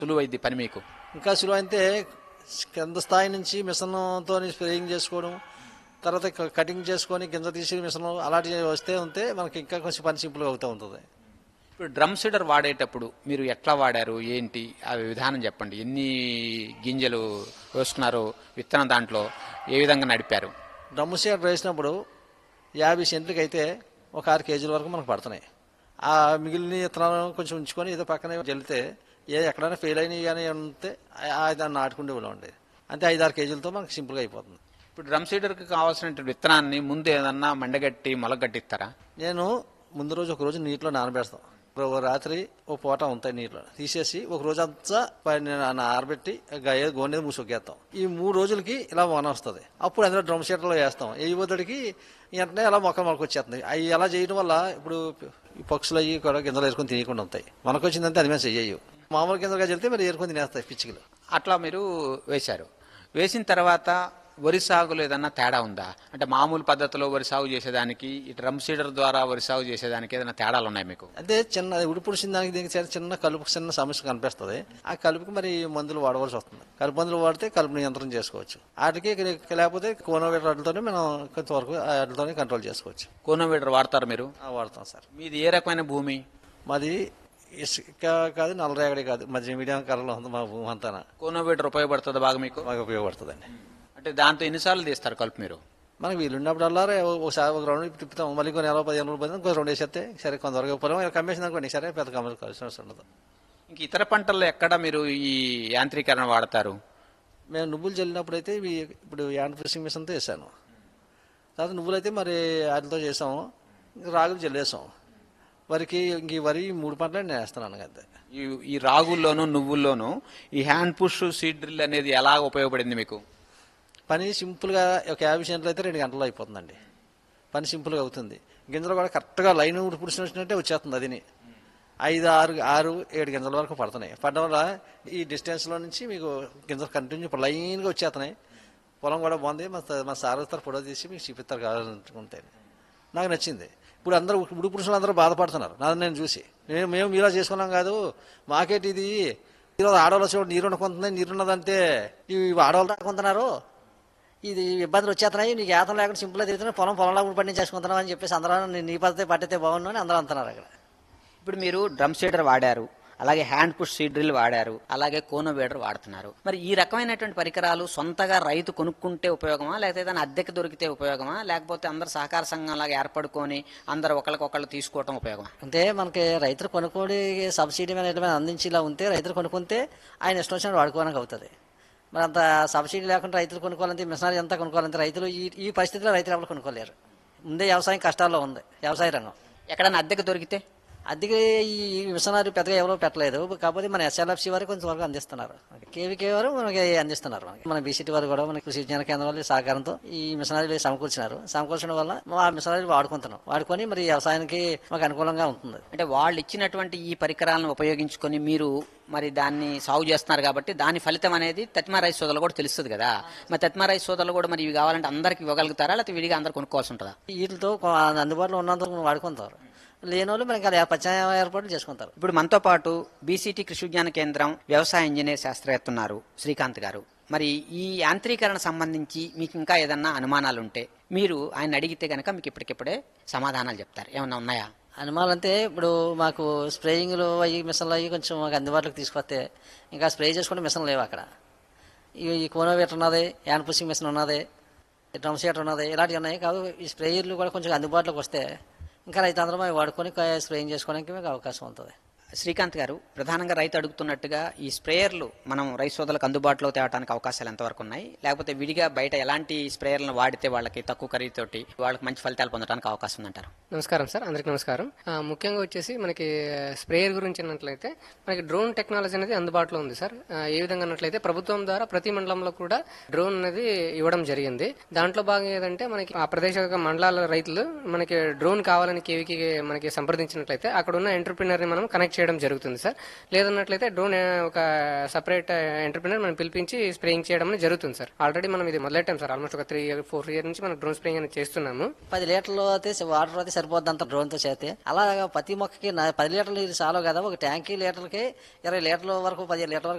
సులువైద్ది పని మీకు ఇంకా సులువు అయితే కింద స్థాయి నుంచి మిషన్తో స్ప్రేయింగ్ చేసుకోవడం తర్వాత క- కటింగ్ చేసుకొని గింజ తీసి మిషన్ అలాంటివి వస్తే ఉంటే మనకి ఇంకా కొంచెం పని సింపుల్గా అవుతూ ఉంటుంది ఇప్పుడు డ్రమ్ సీడర్ వాడేటప్పుడు మీరు ఎట్లా వాడారు ఏంటి ఆ విధానం చెప్పండి ఎన్ని గింజలు వేసుకున్నారు విత్తనం దాంట్లో ఏ విధంగా నడిపారు డ్రమ్ము సీడ్ వేసినప్పుడు యాభై సెంట్లకి అయితే ఒక ఆరు కేజీల వరకు మనకు పడుతున్నాయి ఆ మిగిలిన విత్తనాలను కొంచెం ఉంచుకొని ఏదో పక్కనే జల్లితే ఏ ఎక్కడైనా ఫెయిల్ అయినవి కానీ ఉంటే ఆ- ఆ దాన్ని నాటుకుంటే ఉండేది అంతే ఐదు ఆరు కేజీలతో మనకు సింపుల్గా అయిపోతుంది ఇప్పుడు డ్రమ్ సీడర్కి కావాల్సిన విత్తనాన్ని ముందు ఏదన్నా మండగట్టి మొలగట్టిస్తారా నేను ముందు రోజు ఒక రోజు నీటిలో నానబెడతాం ఒక రాత్రి ఒక పూట ఉంటాయి నీటిలో తీసేసి ఒక రోజు అంతా పైన నా- ఆరబెట్టి గ- గోనె మూసుకేస్తాం ఈ మూడు రోజులకి ఇలా వాన వస్తుంది అప్పుడు అందులో డ్రమ్ షీట్లో వేస్తాం ఏ వద్దడికి వెంటనే అలా మొక్కలు మనకు వచ్చేస్తుంది అవి అలా చేయడం వల్ల ఇప్పుడు ఈ పక్షులు అవి కూడా గింజలు వేసుకొని తినకుండా ఉంటాయి మనకు వచ్చిందంటే అది మేము చెయ్యవు మామూలు గింజలుగా చెల్తే మరి ఏరుకొని తినేస్తాయి పిచ్చికలు అట్లా మీరు వేశారు వేసిన తర్వాత వరి సాగులో ఏదన్నా తేడా ఉందా అంటే మామూలు పద్ధతిలో వరి సాగు చేసేదానికి ఈ డ్రమ్ సీడర్ ద్వారా వరి సాగు చేసేదానికి ఏదైనా తేడాలు ఉన్నాయి మీకు అంటే చిన్న ఉడిపుడిసిన దానికి దీనికి చిన్న- చిన్న కలుపు చిన్న సమస్య కనిపిస్తుంది ఆ కలుపుకి మరి మందులు వాడవలసి వస్తుంది కలుపు మందులు వాడితే కలుపు నియంత్రణ చేసుకోవచ్చు వాటికి లేకపోతే కోనోవేటర్ వాటితోనే మనం కొంతవరకు వాటితోనే కంట్రోల్ చేసుకోవచ్చు కోనోవీడర్ వాడతారు మీరు ఆ, వాడతాం సార్ మీది ఏ రకమైన భూమి మాది ఇసుక కాదు నల్లరేగడి కాదు మధ్య మీడియం కర్రలో ఉంది మా భూమి అంతా కోనోవీడర్ ఉపయోగపడుతుంది బాగా మీకు మాకు ఉపయోగపడుతుందండి అంటే దాంతో ఎన్నిసార్లు తీస్తారు కలుపు మీరు మనకి వీలున్నప్పుడల్లా రే- ఒకసారి ఒక రౌండ్ తిప్పుతాం మళ్ళీ కొన్ని నెల పదిహేను రోజులు పోతే ఇంకో రెండు వేసేస్తే సరే కొంతవరకు పొలం కమ్మేసిన అనుకోండి సరే పెద్ద కమ్మ కలిసి ఉండదు ఇంక ఇతర పంటల్లో ఎక్కడ మీరు ఈ యాంత్రీకరణ వాడతారు మేము నువ్వులు చల్లినప్పుడు అయితే ఇవి ఇప్పుడు యాండ్ ఫిషింగ్ మిషన్తో వేసాను తర్వాత నువ్వులు అయితే మరి వాటితో చేసాము ఇంకా రాగులు చల్లేసాం వరికి ఇంక ఈ వరి ఈ మూడు పంటలు నేను వేస్తున్నాను అంతే ఈ ఈ రాగుల్లోనూ నువ్వుల్లోనూ ఈ హ్యాండ్ పుష్ సీడ్ డ్రిల్ అనేది ఎలా ఉపయోగపడింది మీకు పని సింపుల్గా ఒక యాభై సెంట్లు అయితే రెండు గంటల్లో అయిపోతుందండి పని సింపుల్గా అవుతుంది గింజలు కూడా కరెక్ట్గా లైన్ పుడిచినట్టే వచ్చేస్తుంది అదిని ఐదు ఆరు ఆరు ఏడు గింజల వరకు పడుతున్నాయి పడడం వల్ల ఈ డిస్టెన్స్లో నుంచి మీకు గింజలు కంటిన్యూ ఇప్పుడు లైన్గా వచ్చేస్తున్నాయి పొలం కూడా బాగుంది మా స- మా సార్ వస్తారు ఫోటో తీసి మీకు చూపిస్తారు కావాలనుకుంటే నాకు నచ్చింది ఇప్పుడు అందరూ ఇప్పుడు పురుషులు అందరూ బాధపడుతున్నారు నాది నేను చూసి మేము మేము మీలా చేసుకున్నాం కాదు మాకేటి ఇది ఈరోజు ఆడవాళ్ళు వచ్చి నీరు ఉండకుంటుంది నీరు ఉన్నదంటే ఇవి ఆడవాళ్ళు రాకుంటున్నారు ఇది ఇబ్బందులు వచ్చేస్తున్నాయి నీకు ఏతం లేకుండా సింపుల్గా తిరుగుతున్నా పొలం పొలంలో కూడా పండించేసుకుంటున్నావు అని చెప్పేసి అందరూ నీ- నీ పద్ధతి పట్టితే బాగుండు అని అందరూ అంటున్నారు అక్కడ ఇప్పుడు మీరు డ్రమ్ సీడర్ వాడారు అలాగే హ్యాండ్ పుష్ సీడ్ డ్రిల్ వాడారు అలాగే కోనోవేడర్ వాడుతున్నారు మరి ఈ రకమైనటువంటి పరికరాలు సొంతగా రైతు కొనుక్కుంటే ఉపయోగమా లేకపోతే ఏదైనా అద్దెకి దొరికితే ఉపయోగమా లేకపోతే అందరు సహకార సంఘం లాగా ఏర్పడుకొని అందరు ఒకరికొకళ్ళు తీసుకోవటం ఉపయోగమా అంటే మనకి రైతులు కొనుక్కోడి సబ్సిడీ మీద ఇట్లా మీద అందించి ఇలా ఉంటే రైతులు కొనుక్కుంటే ఆయన ఇష్టం వచ్చినట్టు వాడుకోవడానికి అవుతుంది మరి అంత సబ్సిడీ లేకుండా రైతులు కొనుక్కోవాలంటే మిషనరీ ఎంత కొనుక్కోవాలంటే రైతులు ఈ ఈ పరిస్థితిలో రైతులు ఎవరు కొనుక్కోలేరు ముందే వ్యవసాయం కష్టాల్లో ఉంది వ్యవసాయ రంగం ఎక్కడైనా అద్దెకి దొరికితే అద్దెకి ఈ మిషనరీ పెద్దగా ఎవరో పెట్టలేదు కాకపోతే మన ఎస్ఎల్ఎఫ్సి వారు కొంచెం వరకు అందిస్తున్నారు కేవీకే వారు మనకి అందిస్తున్నారు మనకి మన బీసీటీ వారు కూడా మన కృషి విజ్ఞాన కేంద్రం వాళ్ళ సహకారంతో ఈ మిషనరీలు సమకూర్చినారు సమకూర్చడం వల్ల ఆ మిషనరీలు వాడుకుంటున్నాం వాడుకొని మరి వ్యవసాయానికి మాకు అనుకూలంగా ఉంటుంది అంటే వాళ్ళు ఇచ్చినటువంటి ఈ పరికరాలను ఉపయోగించుకొని మీరు మరి దాన్ని సాగు చేస్తున్నారు కాబట్టి దాని ఫలితం అనేది తత్మా రైస్ సోదరులు కూడా తెలుస్తుంది కదా మరి తత్మా రైస్ సోదరులు కూడా మరి ఇవి కావాలంటే అందరికి ఇవ్వగలుగుతారా లేకపోతే విడిగా అందరు కొనుక్కోవాల్సి ఉంటుందా వీటితో కొ- అందుబాటులో ఉన్నంత వాడుకుంటారు లేని వాళ్ళు మనకి అది పచ్చాయ ఏర్పాట్లు చేసుకుంటారు ఇప్పుడు మనతో పాటు బీసీటీ కృషి విజ్ఞాన కేంద్రం వ్యవసాయ ఇంజనీర్ శాస్త్రవేత్త ఉన్నారు శ్రీకాంత్ గారు మరి ఈ యాంత్రీకరణ సంబంధించి మీకు ఇంకా ఏదన్నా అనుమానాలు ఉంటే మీరు ఆయన అడిగితే గనక మీకు ఇప్పటికిప్పుడే సమాధానాలు చెప్తారు ఏమన్నా ఉన్నాయా అనుమానం అంటే ఇప్పుడు మాకు స్ప్రేయింగ్లు అవి మిషన్లు అవి కొంచెం మాకు అందుబాటులోకి తీసుకొస్తే ఇంకా స్ప్రే చేసుకుంటే మిషన్ లేవు అక్కడ ఈ ఈ కోనోవేటర్ ఉన్నది యాన్ పుషింగ్ మిషన్ ఉన్నది డ్రమ్ సీటర్ ఉన్నది ఇలాంటివి ఉన్నాయి కాదు ఈ స్ప్రేయర్లు కూడా కొంచెం అందుబాటులోకి వస్తే ఇంకా రైతాందరం అవి వాడుకొని స్ప్రేయింగ్ చేసుకోవడానికి మీకు అవకాశం ఉంటుంది శ్రీకాంత్ గారు ప్రధానంగా రైతు అడుగుతున్నట్టుగా ఈ స్ప్రేయర్లు మనం రైతు సోదరులకు అందుబాటులో తేవడానికి అవకాశాలు ఎంతవరకు ఉన్నాయి లేకపోతే విడిగా బయట ఎలాంటి స్ప్రేయర్లను వాడితే వాళ్ళకి తక్కువ ఖరీదుతోటి వాళ్ళకి మంచి ఫలితాలు పొందడానికి అవకాశం ఉందంటారు నమస్కారం సార్ అందరికి నమస్కారం ఆ, ముఖ్యంగా వచ్చేసి మనకి స్ప్రేయర్ గురించి అన్నట్లయితే మనకి డ్రోన్ టెక్నాలజీ అనేది అందుబాటులో ఉంది సార్ ఆ, ఏ విధంగా అన్నట్లయితే ప్రభుత్వం ద్వారా ప్రతి మండలంలో కూడా డ్రోన్ అనేది ఇవ్వడం జరిగింది దాంట్లో భాగంగా ఏదంటే మనకి ఆ ప్రదేశ యొక్క మండలాల రైతులు మనకి డ్రోన్ కావాలని కేవీకి మనకి సంప్రదించినట్లయితే అక్కడ ఉన్న ఎంటర్ప్రినర్ ని మనం కనెక్ట్ చేయడం జరుగుతుంది సార్ లేదన్నట్లయితే డ్రోన్ ఆ, ఒక సపరేట్ ఎంటర్ప్రినర్ మనం పిలిపించి స్ప్రేయింగ్ చేయడం అనేది జరుగుతుంది సార్ ఆల్రెడీ మనం ఇది మొదలెట్టాం సార్ ఆల్మోస్ట్ ఒక త్రీ ఇయర్ ఫోర్ ఇయర్ నుంచి మనం డ్రోన్ స్ప్రేయింగ్ అనేది చేస్తున్నాము పది లీటర్లు అయితే వాటర్ అయితే సరిపోద్ది అంత డ్రోన్ తో చేస్తే అలా ప్రతి మొక్కకి నా- పది లీటర్లు ఇది చాలు కదా ఒక ట్యాంకీ లీటర్కి ఇరవై లీటర్ల వరకు పదిహేను లీటర్ల వరకు